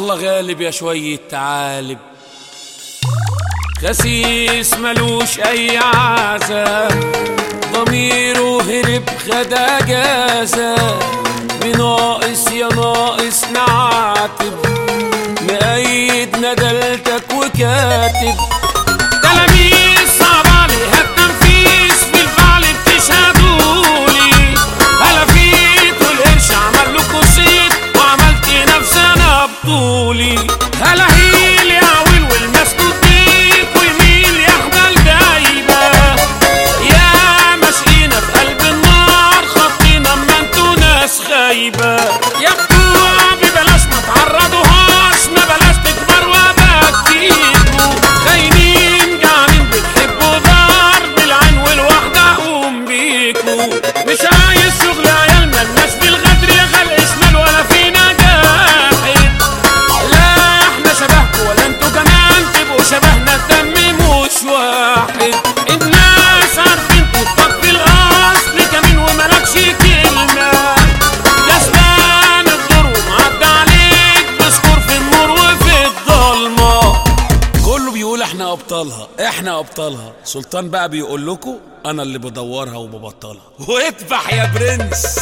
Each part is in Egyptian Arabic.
الله غالب يا شوية تعالب خسيس ملوش اي عزة ضميره هرب خد اجازة بناقص يا ناقص نعاتب مأيد ندلتك وكاتب تلاميذ صعب عليها التنفيذ في الفعل بتشهدولي هلا فيت والقرش عمل له صيت وعملت نفسي انا بطولي هلا هيل يا عويل والمسكوت بيك ويميل يا حبال دايبه يا مشينا في قلب النار خطينا اما انتوا ناس خايبه يا بتوع ببلاش ما تعرضوهاش ما بلاش تكبر وبكيكوا خاينين جعانين بتحبوا دار بالعين والوحده اقوم بيكوا مش عايز شغل عيال ملناش في الغدر يا خلق شمال ولا فينا جاحد لا احنا شبهكوا ولا انتوا كمان تبقوا شبهنا الدم مش واحد الناس عارفين تطبق في الاصل كمين وملكش كلمه كسبان الدور ومعدى عليك بسكور في النور وفي الضلمه كله بيقول احنا ابطالها احنا ابطالها سلطان بقى بيقول لكم انا اللي بدورها وببطلها واذبح يا برنس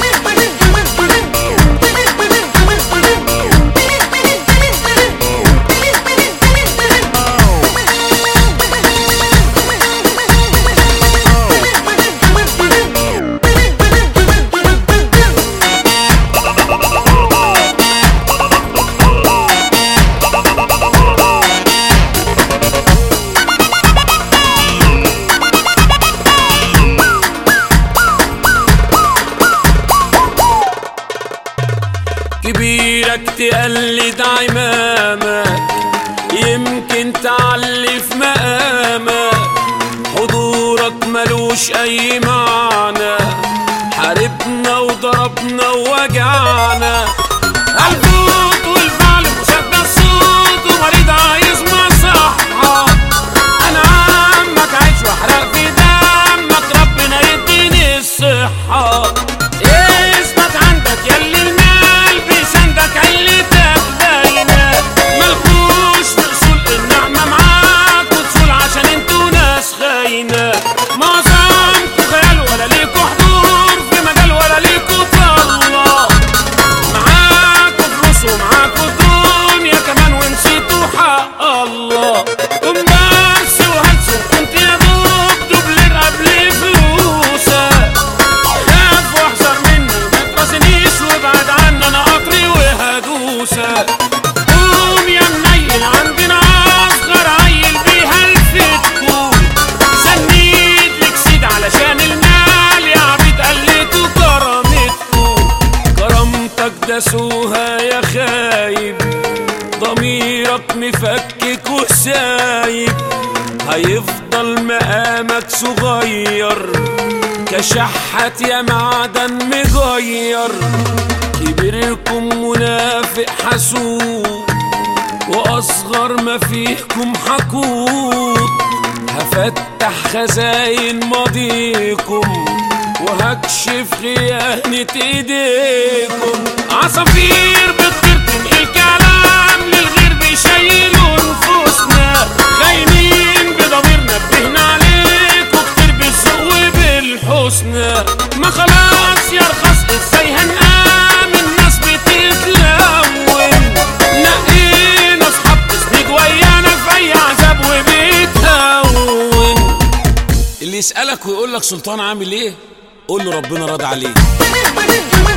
كبيرك تقلد عمامك يمكن تعلي في مقامك حضورك ملوش اي معنى حاربنا وضربنا ووجعنا الفوت والفعل مشدد الصوت ومريض عايز مصحة انا عمك عايش واحرق في دمك ربنا يديني الصحة اثبت عندك يلي المال بيسندك علتك باينة ملكوش في اصول النعمة معاك وتصول عشان انتوا ناس خاينة معظمكوا خيال ولا ليكوا حضور في مجال ولا ليكوا طلة معاكوا فلوس ومعاكوا دنيا كمان ونسيتوا حق الله كومبارس وهلس وكنت يا دوب دوبلر قبل فلوسك خاف واحذر مني ما تراسنيش وابعد عني انا قطري وهدوسك قوم يا منيل عندنا اصغر عيل بيهلفتكوا سنيد لك سيد علشان المال يا عبيد قلتوا كرامتكوا كرامتك دسوها يا خايب ضميرك مفكك وسايب هيفضل مقامك صغير كشحت يا معدن مغير كبيركم منافق حسود واصغر ما فيكم حقود هفتح خزاين ماضيكم وهكشف خيانة ايديكم عصافير بتطير تنقل كلام للغير بيشيلوا نفوسنا خاينين بضمير نبهنا عليكوا كتير بالذوق وبالحسنى ما خلاص يا رخص ازاي هنآمن الناس بتتلون نقينا اصحاب تسند ويانا في اي عذاب وبيتهون اللي يسألك ويقول لك سلطان عامل ايه قول له ربنا راضي عليه